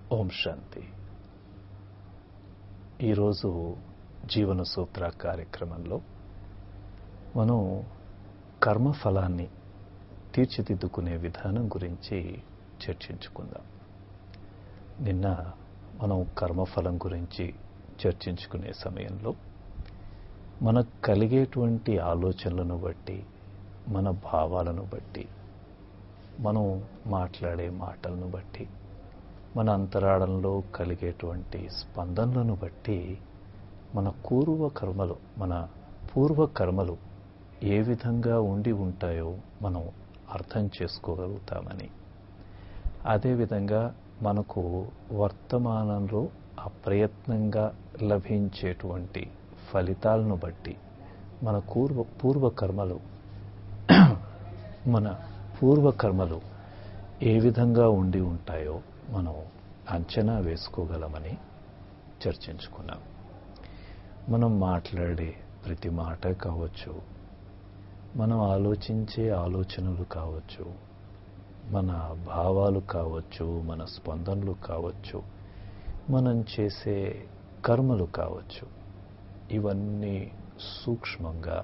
ఓం శాంతి ఈరోజు జీవన సూత్ర కార్యక్రమంలో మనం కర్మఫలాన్ని తీర్చిదిద్దుకునే విధానం గురించి చర్చించుకుందాం నిన్న మనం కర్మఫలం గురించి చర్చించుకునే సమయంలో మనకు కలిగేటువంటి ఆలోచనలను బట్టి మన భావాలను బట్టి మనం మాట్లాడే మాటలను బట్టి మన అంతరాళంలో కలిగేటువంటి స్పందనలను బట్టి మన పూర్వ కర్మలు మన పూర్వ కర్మలు ఏ విధంగా ఉండి ఉంటాయో మనం అర్థం చేసుకోగలుగుతామని అదేవిధంగా మనకు వర్తమానంలో అప్రయత్నంగా లభించేటువంటి ఫలితాలను బట్టి మన పూర్వ పూర్వకర్మలు మన పూర్వకర్మలు ఏ విధంగా ఉండి ఉంటాయో మనం అంచనా వేసుకోగలమని చర్చించుకున్నాం మనం మాట్లాడే ప్రతి మాట కావచ్చు మనం ఆలోచించే ఆలోచనలు కావచ్చు మన భావాలు కావచ్చు మన స్పందనలు కావచ్చు మనం చేసే కర్మలు కావచ్చు ఇవన్నీ సూక్ష్మంగా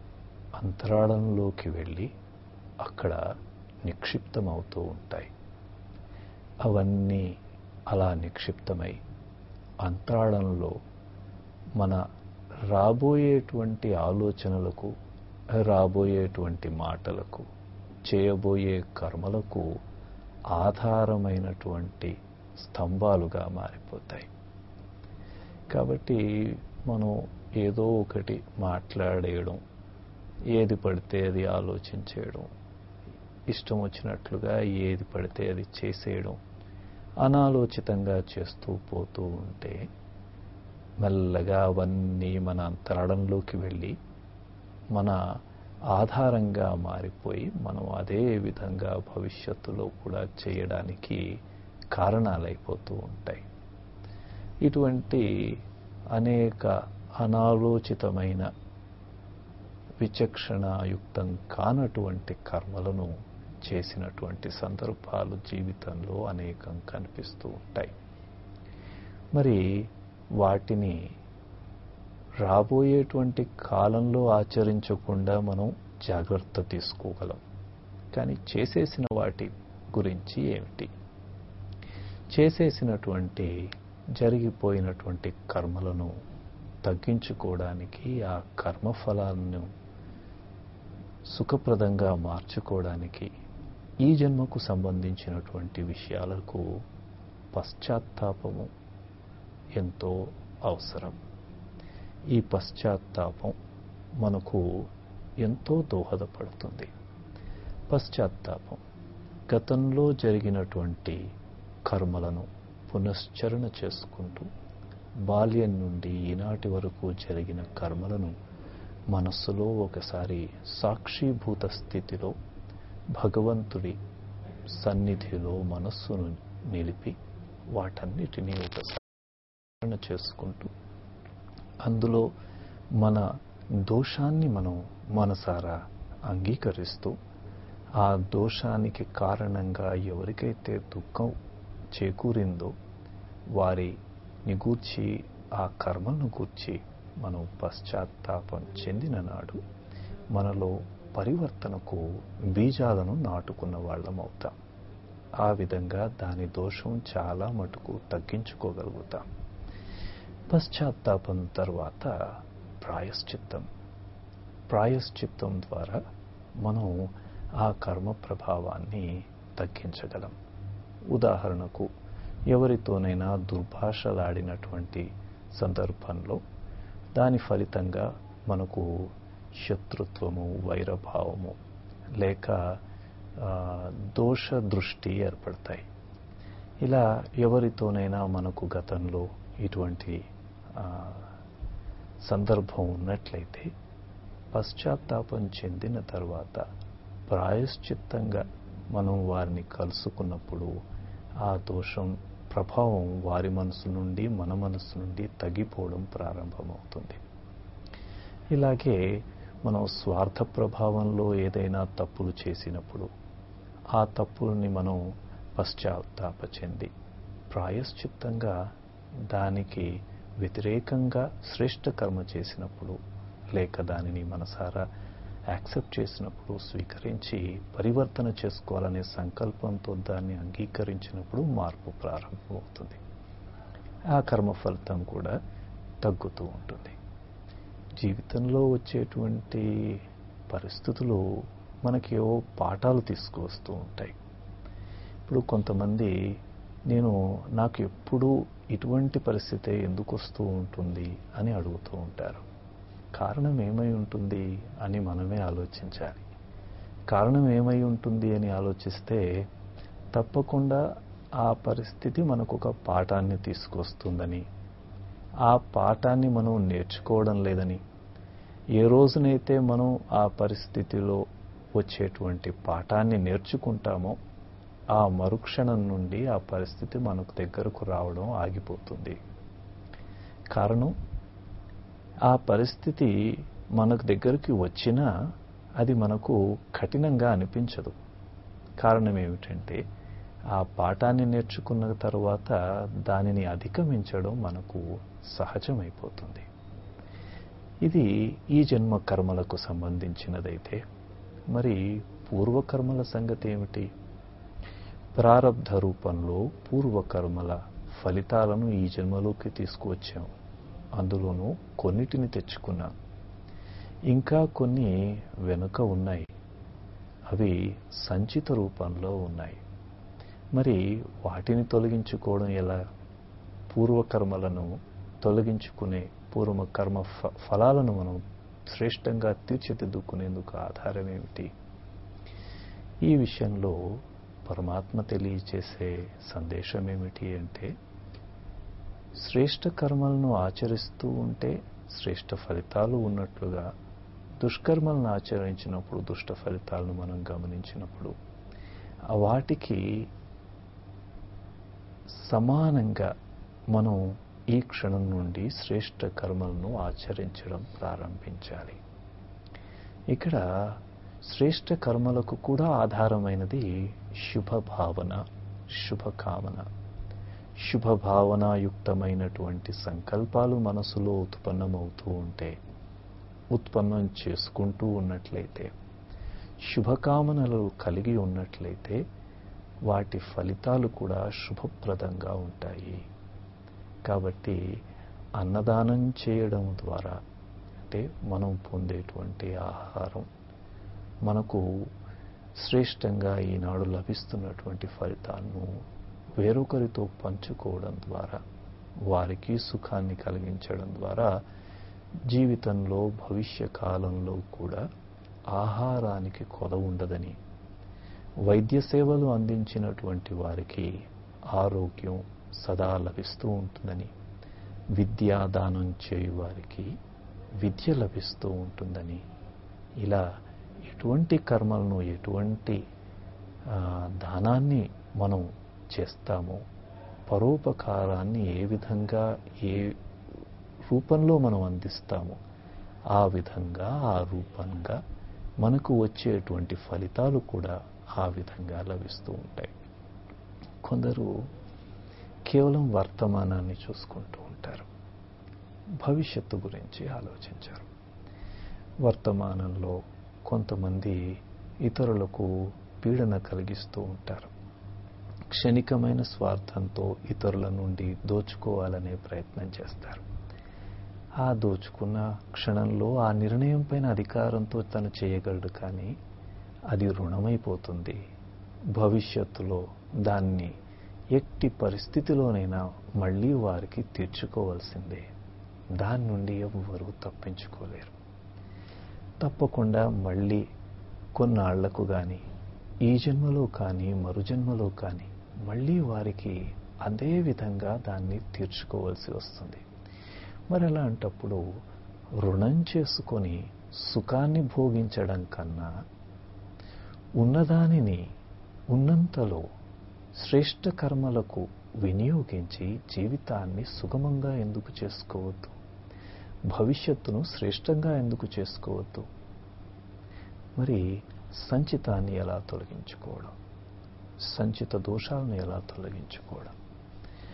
అంతరాళంలోకి వెళ్ళి అక్కడ నిక్షిప్తమవుతూ ఉంటాయి అవన్నీ అలా నిక్షిప్తమై అంతరాళంలో మన రాబోయేటువంటి ఆలోచనలకు రాబోయేటువంటి మాటలకు చేయబోయే కర్మలకు ఆధారమైనటువంటి స్తంభాలుగా మారిపోతాయి కాబట్టి మనం ఏదో ఒకటి మాట్లాడేయడం ఏది పడితే అది ఆలోచించేయడం ఇష్టం వచ్చినట్లుగా ఏది పడితే అది చేసేయడం అనాలోచితంగా చేస్తూ పోతూ ఉంటే మెల్లగా అవన్నీ మన అంతరాళంలోకి వెళ్ళి మన ఆధారంగా మారిపోయి మనం అదే విధంగా భవిష్యత్తులో కూడా చేయడానికి కారణాలైపోతూ ఉంటాయి ఇటువంటి అనేక అనాలోచితమైన విచక్షణాయుక్తం కానటువంటి కర్మలను చేసినటువంటి సందర్భాలు జీవితంలో అనేకం కనిపిస్తూ ఉంటాయి మరి వాటిని రాబోయేటువంటి కాలంలో ఆచరించకుండా మనం జాగ్రత్త తీసుకోగలం కానీ చేసేసిన వాటి గురించి ఏమిటి చేసేసినటువంటి జరిగిపోయినటువంటి కర్మలను తగ్గించుకోవడానికి ఆ కర్మఫలాలను సుఖప్రదంగా మార్చుకోవడానికి ఈ జన్మకు సంబంధించినటువంటి విషయాలకు పశ్చాత్తాపము ఎంతో అవసరం ఈ పశ్చాత్తాపం మనకు ఎంతో దోహదపడుతుంది పశ్చాత్తాపం గతంలో జరిగినటువంటి కర్మలను పునశ్చరణ చేసుకుంటూ బాల్యం నుండి ఈనాటి వరకు జరిగిన కర్మలను మనస్సులో ఒకసారి సాక్షిభూత స్థితిలో భగవంతుడి సన్నిధిలో మనస్సును నిలిపి వాటన్నిటినీ ఒకసారి చేసుకుంటూ అందులో మన దోషాన్ని మనం మనసారా అంగీకరిస్తూ ఆ దోషానికి కారణంగా ఎవరికైతే దుఃఖం చేకూరిందో వారిని గూర్చి ఆ కర్మను గూర్చి మనం పశ్చాత్తాపం చెందిన నాడు మనలో పరివర్తనకు బీజాలను నాటుకున్న వాళ్ళం అవుతాం ఆ విధంగా దాని దోషం చాలా మటుకు తగ్గించుకోగలుగుతాం పశ్చాత్తాపం తర్వాత ప్రాయశ్చిత్తం ప్రాయశ్చిత్తం ద్వారా మనం ఆ కర్మ ప్రభావాన్ని తగ్గించగలం ఉదాహరణకు ఎవరితోనైనా దుర్భాషలాడినటువంటి సందర్భంలో దాని ఫలితంగా మనకు శత్రుత్వము వైరభావము లేక దోష దృష్టి ఏర్పడతాయి ఇలా ఎవరితోనైనా మనకు గతంలో ఇటువంటి సందర్భం ఉన్నట్లయితే పశ్చాత్తాపం చెందిన తర్వాత ప్రాయశ్చిత్తంగా మనం వారిని కలుసుకున్నప్పుడు ఆ దోషం ప్రభావం వారి మనసు నుండి మన మనసు నుండి తగ్గిపోవడం ప్రారంభమవుతుంది ఇలాగే మనం స్వార్థ ప్రభావంలో ఏదైనా తప్పులు చేసినప్పుడు ఆ తప్పుల్ని మనం పశ్చాత్తాప చెంది ప్రాయశ్చిత్తంగా దానికి వ్యతిరేకంగా శ్రేష్ట కర్మ చేసినప్పుడు లేక దానిని మనసారా యాక్సెప్ట్ చేసినప్పుడు స్వీకరించి పరివర్తన చేసుకోవాలనే సంకల్పంతో దాన్ని అంగీకరించినప్పుడు మార్పు ప్రారంభమవుతుంది ఆ కర్మ ఫలితం కూడా తగ్గుతూ ఉంటుంది జీవితంలో వచ్చేటువంటి పరిస్థితులు మనకి ఏవో పాఠాలు తీసుకువస్తూ ఉంటాయి ఇప్పుడు కొంతమంది నేను నాకు ఎప్పుడూ ఇటువంటి పరిస్థితి ఎందుకు వస్తూ ఉంటుంది అని అడుగుతూ ఉంటారు కారణం ఏమై ఉంటుంది అని మనమే ఆలోచించాలి కారణం ఏమై ఉంటుంది అని ఆలోచిస్తే తప్పకుండా ఆ పరిస్థితి మనకు ఒక పాఠాన్ని తీసుకొస్తుందని ఆ పాఠాన్ని మనం నేర్చుకోవడం లేదని ఏ రోజునైతే మనం ఆ పరిస్థితిలో వచ్చేటువంటి పాఠాన్ని నేర్చుకుంటామో ఆ మరుక్షణం నుండి ఆ పరిస్థితి మనకు దగ్గరకు రావడం ఆగిపోతుంది కారణం ఆ పరిస్థితి మనకు దగ్గరికి వచ్చినా అది మనకు కఠినంగా అనిపించదు కారణం ఏమిటంటే ఆ పాఠాన్ని నేర్చుకున్న తర్వాత దానిని అధిగమించడం మనకు సహజమైపోతుంది ఇది ఈ జన్మ కర్మలకు సంబంధించినదైతే మరి పూర్వకర్మల సంగతి ఏమిటి ప్రారబ్ధ రూపంలో పూర్వకర్మల ఫలితాలను ఈ జన్మలోకి తీసుకువచ్చాం అందులోనూ కొన్నిటిని తెచ్చుకున్నాం ఇంకా కొన్ని వెనుక ఉన్నాయి అవి సంచిత రూపంలో ఉన్నాయి మరి వాటిని తొలగించుకోవడం ఎలా పూర్వకర్మలను తొలగించుకునే పూర్వ కర్మ ఫలాలను మనం శ్రేష్టంగా తీర్చిదిద్దుకునేందుకు ఆధారం ఏమిటి ఈ విషయంలో పరమాత్మ తెలియచేసే సందేశం ఏమిటి అంటే శ్రేష్ట కర్మలను ఆచరిస్తూ ఉంటే శ్రేష్ట ఫలితాలు ఉన్నట్లుగా దుష్కర్మలను ఆచరించినప్పుడు దుష్ట ఫలితాలను మనం గమనించినప్పుడు వాటికి సమానంగా మనం ఈ క్షణం నుండి శ్రేష్ట కర్మలను ఆచరించడం ప్రారంభించాలి ఇక్కడ శ్రేష్ట కర్మలకు కూడా ఆధారమైనది శుభ భావన శుభకామన శుభభావనాయుక్తమైనటువంటి సంకల్పాలు మనసులో ఉత్పన్నమవుతూ ఉంటే ఉత్పన్నం చేసుకుంటూ ఉన్నట్లయితే శుభకామనలు కలిగి ఉన్నట్లయితే వాటి ఫలితాలు కూడా శుభప్రదంగా ఉంటాయి కాబట్టి అన్నదానం చేయడం ద్వారా అంటే మనం పొందేటువంటి ఆహారం మనకు శ్రేష్టంగా ఈనాడు లభిస్తున్నటువంటి ఫలితాలను వేరొకరితో పంచుకోవడం ద్వారా వారికి సుఖాన్ని కలిగించడం ద్వారా జీవితంలో భవిష్య కాలంలో కూడా ఆహారానికి కొద ఉండదని వైద్య సేవలు అందించినటువంటి వారికి ఆరోగ్యం సదా లభిస్తూ ఉంటుందని విద్యాదానం చేయు వారికి విద్య లభిస్తూ ఉంటుందని ఇలా ఎటువంటి కర్మలను ఎటువంటి దానాన్ని మనం చేస్తామో పరోపకారాన్ని ఏ విధంగా ఏ రూపంలో మనం అందిస్తామో ఆ విధంగా ఆ రూపంగా మనకు వచ్చేటువంటి ఫలితాలు కూడా ఆ విధంగా లభిస్తూ ఉంటాయి కొందరు కేవలం వర్తమానాన్ని చూసుకుంటూ ఉంటారు భవిష్యత్తు గురించి ఆలోచించారు వర్తమానంలో కొంతమంది ఇతరులకు పీడన కలిగిస్తూ ఉంటారు క్షణికమైన స్వార్థంతో ఇతరుల నుండి దోచుకోవాలనే ప్రయత్నం చేస్తారు ఆ దోచుకున్న క్షణంలో ఆ నిర్ణయం పైన అధికారంతో తను చేయగలడు కానీ అది రుణమైపోతుంది భవిష్యత్తులో దాన్ని ఎట్టి పరిస్థితిలోనైనా మళ్ళీ వారికి తీర్చుకోవాల్సిందే దాని నుండి ఎవ్వరూ తప్పించుకోలేరు తప్పకుండా మళ్ళీ కొన్నాళ్లకు కానీ ఈ జన్మలో కానీ మరు జన్మలో కానీ మళ్ళీ వారికి అదే విధంగా దాన్ని తీర్చుకోవాల్సి వస్తుంది మరి అలాంటప్పుడు రుణం చేసుకొని సుఖాన్ని భోగించడం కన్నా ఉన్నదానిని ఉన్నంతలో శ్రేష్ట కర్మలకు వినియోగించి జీవితాన్ని సుగమంగా ఎందుకు చేసుకోవద్దు భవిష్యత్తును శ్రేష్టంగా ఎందుకు చేసుకోవద్దు మరి సంచితాన్ని ఎలా తొలగించుకోవడం సంచిత దోషాలను ఎలా తొలగించుకోవడం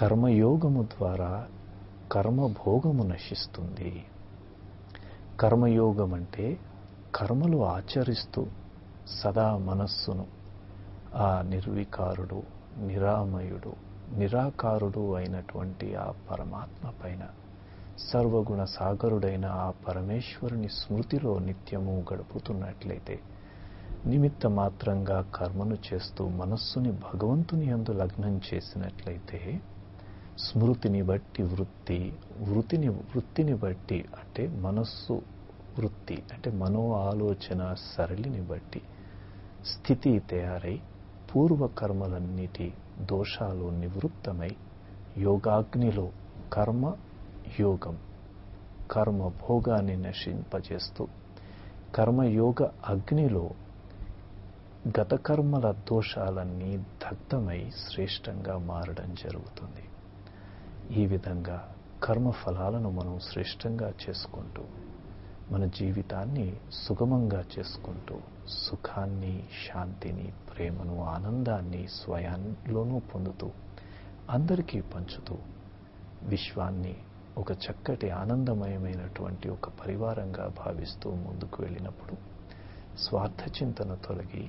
కర్మయోగము ద్వారా కర్మభోగము నశిస్తుంది కర్మయోగం అంటే కర్మలు ఆచరిస్తూ సదా మనస్సును ఆ నిర్వికారుడు నిరామయుడు నిరాకారుడు అయినటువంటి ఆ పరమాత్మ పైన సర్వగుణ సాగరుడైన ఆ పరమేశ్వరుని స్మృతిలో నిత్యము గడుపుతున్నట్లయితే నిమిత్త మాత్రంగా కర్మను చేస్తూ మనస్సుని భగవంతుని యందు లగ్నం చేసినట్లయితే స్మృతిని బట్టి వృత్తి వృత్తిని వృత్తిని బట్టి అంటే మనస్సు వృత్తి అంటే మనో ఆలోచన సరళిని బట్టి స్థితి తయారై పూర్వకర్మలన్నిటి దోషాలు నివృత్తమై యోగాగ్నిలో కర్మ యోగం కర్మ భోగాన్ని నశింపజేస్తూ కర్మయోగ అగ్నిలో గత కర్మల దోషాలన్నీ దగ్ధమై శ్రేష్టంగా మారడం జరుగుతుంది ఈ విధంగా కర్మ ఫలాలను మనం శ్రేష్టంగా చేసుకుంటూ మన జీవితాన్ని సుగమంగా చేసుకుంటూ సుఖాన్ని శాంతిని ప్రేమను ఆనందాన్ని స్వయంలోనూ పొందుతూ అందరికీ పంచుతూ విశ్వాన్ని ఒక చక్కటి ఆనందమయమైనటువంటి ఒక పరివారంగా భావిస్తూ ముందుకు వెళ్ళినప్పుడు స్వార్థ చింతన తొలగి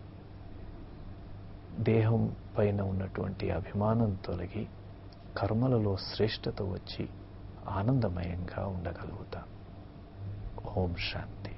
దేహం పైన ఉన్నటువంటి అభిమానం తొలగి కర్మలలో శ్రేష్టత వచ్చి ఆనందమయంగా ఉండగలుగుతాం ఓం శాంతి